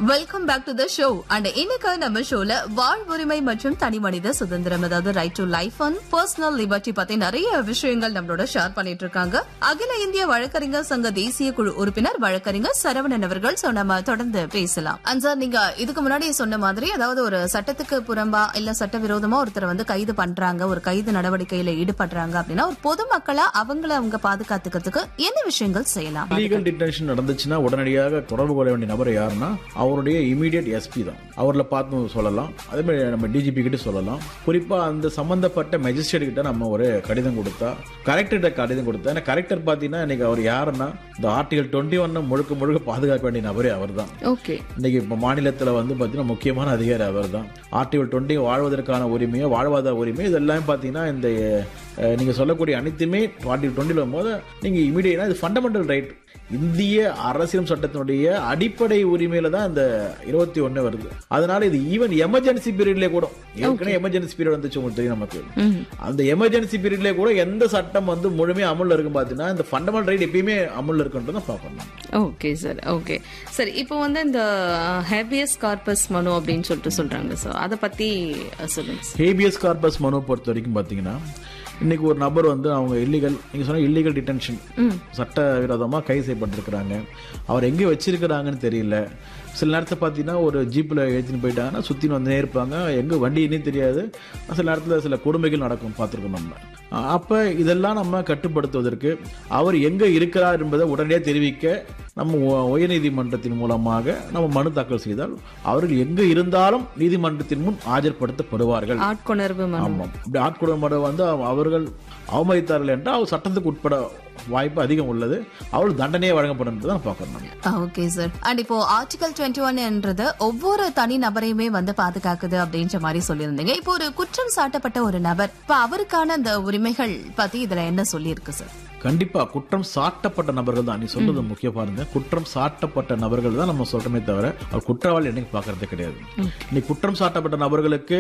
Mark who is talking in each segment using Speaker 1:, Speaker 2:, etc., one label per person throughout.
Speaker 1: Welcome back to the show and இன்னைக்கு நம்ம ஷோல வாழ்வுரிமை மற்றும் தனி மனித சுதந்திரம் அதாவது right to life and personal liberty பத்தி நிறைய விஷயங்கள் நம்மளோட ஷேர் பண்ணிட்டு இருக்காங்க அகில இந்திய வழக்கறிஞர் சங்க தேசிய குழு உறுப்பினர் வழக்கறிஞர் சரவணன் அவர்கள் சோ நம்ம தொடர்ந்து பேசலாம் அண்ட் சார் நீங்க இதுக்கு முன்னாடி சொன்ன மாதிரி அதாவது ஒரு சட்டத்துக்கு புறம்பா இல்ல சட்டவிரோதமா ஒருத்தரை வந்து கைது பண்றாங்க ஒரு கைது நடவடிக்கையில ஈடுபடுறாங்க அப்படின்னா ஒரு பொதுமக்களா அவங்கள அவங்க பாதுகாத்துக்கிறதுக்கு என்ன விஷயங்கள் செய்யலாம்
Speaker 2: லீகல் டிடென்ஷன் நடந்துச்சுன்னா உடனடியாக தொடர்பு கொள்ள வேண்டிய நபர் யாருன்னா அவருடைய இமீடியட் எஸ்பி தான் அவர்ல பார்த்து சொல்லலாம் அதே மாதிரி நம்ம டிஜிபி கிட்ட சொல்லலாம் குறிப்பா அந்த சம்பந்தப்பட்ட மேஜிஸ்ட்ரேட் கிட்ட நம்ம ஒரு கடிதம் கொடுத்தா கலெக்டர்கிட்ட கடிதம் கொடுத்தா ஏன்னா கலெக்டர் பாத்தீங்கன்னா இன்னைக்கு அவர் யாருன்னா இந்த ஆர்டிகல் டுவெண்ட்டி ஒன் முழுக்க முழுக்க பாதுகாக்க வேண்டிய நபரே அவர் தான்
Speaker 1: ஓகே
Speaker 2: இன்னைக்கு இப்போ மாநிலத்தில் வந்து பார்த்தீங்கன்னா முக்கியமான அதிகாரி அவர் தான் ஆர்டிகல் டுவெண்ட்டி வாழ்வதற்கான உரிமையோ வாழ்வாதார உரிமை இதெல்லாம் பார்த்தீங்கன்னா இந்த அஹ், நீங்க சொல்லக்கூடிய அனைத்துமே ஆர்டிகல் டுவெண்ட்டியில் வரும்போது நீங்க இமீடியட்டா இது ஃபண்டமெண்டல் ரைட் இந்திய அரசியல் சட்டத்தினுடைய அடிப்படை உரிமையில தான் இந்த இருபத்தி ஒன்னு வருது அதனால இது ஈவன் எமர்ஜென்சி பீரியட்ல கூட ஏற்கனவே எமர்ஜென்சி பீரியட் வந்துச்சு உங்களுக்கு தெரியும் நமக்கு அந்த எமர்ஜென்சி பீரியட்ல கூட எந்த சட்டம் வந்து முழுமையா அமல்ல இருக்கும் பார்த்தீங்கன்னா இந்த ஃபண்டமெண்டல் ரைட் எப்பயுமே அமல்ல இருக்குன்றதை பார்க்கணும்
Speaker 1: ஓகே சார் ஓகே சரி இப்போ வந்து இந்த ஹேபியஸ் கார்பஸ் மனு அப்படின்னு சொல்லிட்டு சொல்றாங்க சார் அதை பத்தி அஹ், சொல்லுங்க சார்
Speaker 2: ஹேபியஸ் கார்பஸ் மனு பொறுத்த வரைக்கும் பார்த்தீங்கன்னா இன்னைக்கு ஒரு நபர் வந்து அவங்க இல்லீகல் நீங்க சொன்ன இல்லீகல் டிடென்ஷன் சட்ட விரோதமா கைது செய்யப்பட்டிருக்கிறாங்க அவர் எங்கே வச்சிருக்கிறாங்கன்னு தெரியல சில நேரத்தில் பார்த்தீங்கன்னா ஒரு ஜீப்பில் ஏற்றின்னு போயிட்டாங்கன்னா சுற்றின்னு வந்துனே இருப்பாங்க எங்கே வண்டின்னே தெரியாது சில நேரத்தில் சில கொடுமைகள் நடக்கும் பார்த்துருக்கோம் நம்ம அப்போ இதெல்லாம் நம்ம கட்டுப்படுத்துவதற்கு அவர் எங்கே இருக்கிறார் என்பதை உடனடியாக தெரிவிக்க நம்ம உ- உயர்நீதிமன்றத்தின் மூலமாக நம்ம மனு தாக்கல் செய்தால் அவர்கள் எங்கே இருந்தாலும் நீதிமன்றத்தின் முன் ஆஜர்படுத்தப்படுவார்கள்
Speaker 1: ஆட்கொணர்வு மனு
Speaker 2: ஆமாம் இப்படி ஆட்கொடுமட வந்து அவ- அவர்கள் அவமதித்தார்கள் என்றால் அவர் சட்டத்துக்கு உட்பட வாய்ப்பு அதிகம் உள்ளது அவர்கள் தண்டனையே வழங்கப்படும் என்று தான் பார்க்கணும் நம்ம.
Speaker 1: ஓகே சார் அண்ட் இப்போ ஆர்டிகல் டுவெண்ட்டி ஒன்ன்றது ஒவ்வொரு தனி நபரையுமே வந்து பாதுகாக்குது அப்படின்ற மாதிரி சொல்லியிருந்தீங்க இப்போ ஒரு குற்றம் சாட்டப்பட்ட ஒரு நபர் இப்ப அவருக்கான அந்த உரிமைகள் பத்தி இதுல என்ன சொல்லியிருக்கு சார்
Speaker 2: கண்டிப்பா குற்றம் சாட்டப்பட்ட நபர்கள் தான் நீ சொல்றது முக்கிய பாருங்க குற்றம் சாட்டப்பட்ட நபர்கள் தான் நம்ம சொல்றோமே தவிர அவர் குற்றவாளி என்னைக்கு பார்க்கறதே கிடையாது நீ குற்றம் சாட்டப்பட்ட நபர்களுக்கு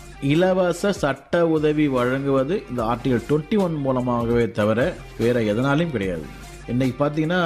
Speaker 2: இலவச சட்ட உதவி வழங்குவது இந்த ஆர்டிகல் டுவெண்ட்டி ஒன் மூலமாகவே தவிர வேற எதனாலையும் கிடையாது இன்னைக்கு பாத்தீங்கன்னா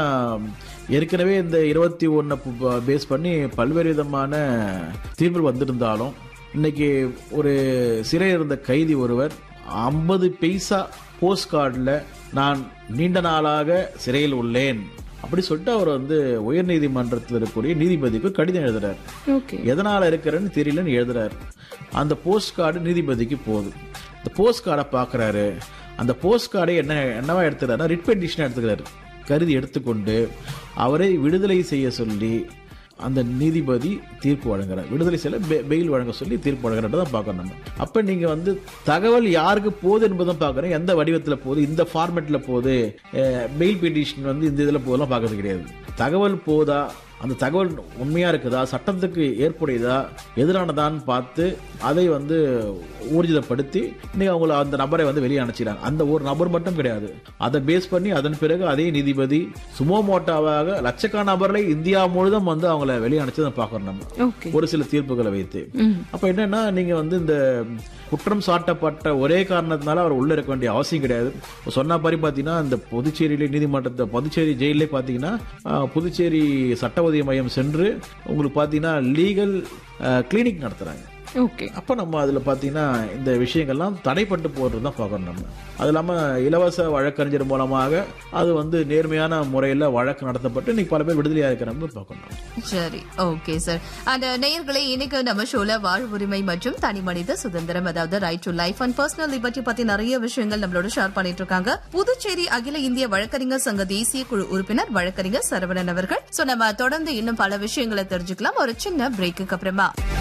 Speaker 2: ஏற்கனவே இந்த இருபத்தி ஒன்னு பேஸ் பண்ணி பல்வேறு விதமான தீர்ப்பு வந்திருந்தாலும் இன்னைக்கு ஒரு சிறையில் இருந்த கைதி ஒருவர் ஐம்பது பைசா போஸ்ட் கார்டில் நான் நீண்ட நாளாக சிறையில் உள்ளேன் அப்படி சொல்லிட்டு அவர் வந்து உயர்நீதிமன்றத்தில் இருக்கக்கூடிய நீதிபதிக்கு கடிதம் எழுதுறார்
Speaker 1: ஓகே
Speaker 2: எதனால இருக்கிறேன்னு தெரியலன்னு எழுதுறாரு அந்த போஸ்ட் கார்டு நீதிபதிக்கு போகுது இந்த போஸ்ட் கார்டை பார்க்கறாரு அந்த போஸ்ட் கார்டை என்ன என்னவா எடுத்துக்கிறாருன்னா ரிட் பெட்டிஷன் எடுத்துக்கிறாரு கருதி எடுத்துக்கொண்டு அவரை விடுதலை செய்ய சொல்லி அந்த நீதிபதி தீர்ப்பு வழங்குறார் விடுதலை செய்ய பெ- பெயில் வழங்க சொல்லி தீர்ப்பு வழங்குறத தான் பார்க்கணும் நம்ம அப்ப நீங்க வந்து தகவல் யாருக்கு போகுது என்பதும் பார்க்கணும் எந்த வடிவத்துல போகுது இந்த ஃபார்மேட்ல போகுது பெயில் பெட்டிஷன் வந்து இந்த இதுல போதெல்லாம் பார்க்கறது கிடையாது தகவல் போதா அந்த தகவல் உண்மையா இருக்குதா சட்டத்துக்கு ஏற்புடையதா எதிரானதான்னு பார்த்து அதை வந்து ஊர்ஜிதப்படுத்தி இன்னைக்கு அவங்கள அந்த நபரை வந்து வெளியே அனுப்பிச்சிடாங்க அந்த ஒரு நபர் மட்டும் கிடையாது அதை பேஸ் பண்ணி அதன் பிறகு அதே நீதிபதி சுமோமோட்டாவாக லட்சக்கணக்கான நபர்களை இந்தியா முழுதும் வந்து அவங்கள வெளியே அனுப்பிச்சதை பார்க்கறோம் நம்ம
Speaker 1: ஓகே
Speaker 2: ஒரு சில தீர்ப்புகளை வைத்து அப்ப என்னன்னா நீங்க வந்து இந்த குற்றம் சாட்டப்பட்ட ஒரே காரணத்தினால அவர் உள்ள இருக்க வேண்டிய அவசியம் கிடையாது இப்ப சொன்ன மாதிரி பாத்தீங்கன்னா இந்த புதுச்சேரியிலே நீதிமன்றத்தை புதுச்சேரி ஜெயிலே பாத்தீங்கன்னா ஆஹ், புதுச்சேரி சட்ட உதவி மையம் சென்று உங்களுக்கு பாத்தீங்கன்னா லீகல் கிளினிக் நடத்துறாங்க
Speaker 1: ஓகே
Speaker 2: அப்ப நம்ம அதுல பாத்தீங்கன்னா இந்த விஷயங்கள்லாம் தடைப்பட்டு போறது தான் பார்க்கணும் நம்ம அது இல்லாம இலவச வழக்கறிஞர் மூலமாக அது வந்து நேர்மையான முறையில வழக்கு நடத்தப்பட்டு இன்னைக்கு பல பேர் விடுதலையா இருக்கிறவங்க பார்க்கணும்
Speaker 1: சரி ஓகே சார் அந்த நேயர்களே இன்னைக்கு நம்ம ஷோல வாழ்வுரிமை மற்றும் தனி மனித சுதந்திரம் அதாவது right to life and personal liberty பத்தி நிறைய விஷயங்கள் நம்மளோட ஷேர் பண்ணிட்டு இருக்காங்க புதுச்சேரி அகில இந்திய வழக்கறிஞர் சங்க தேசிய குழு உறுப்பினர் வழக்கறிஞர் சரவணன் அவர்கள் சோ நம்ம தொடர்ந்து இன்னும் பல விஷயங்களை தெரிஞ்சுக்கலாம் ஒரு சின்ன பிரேக்குக்கு அப்புறமா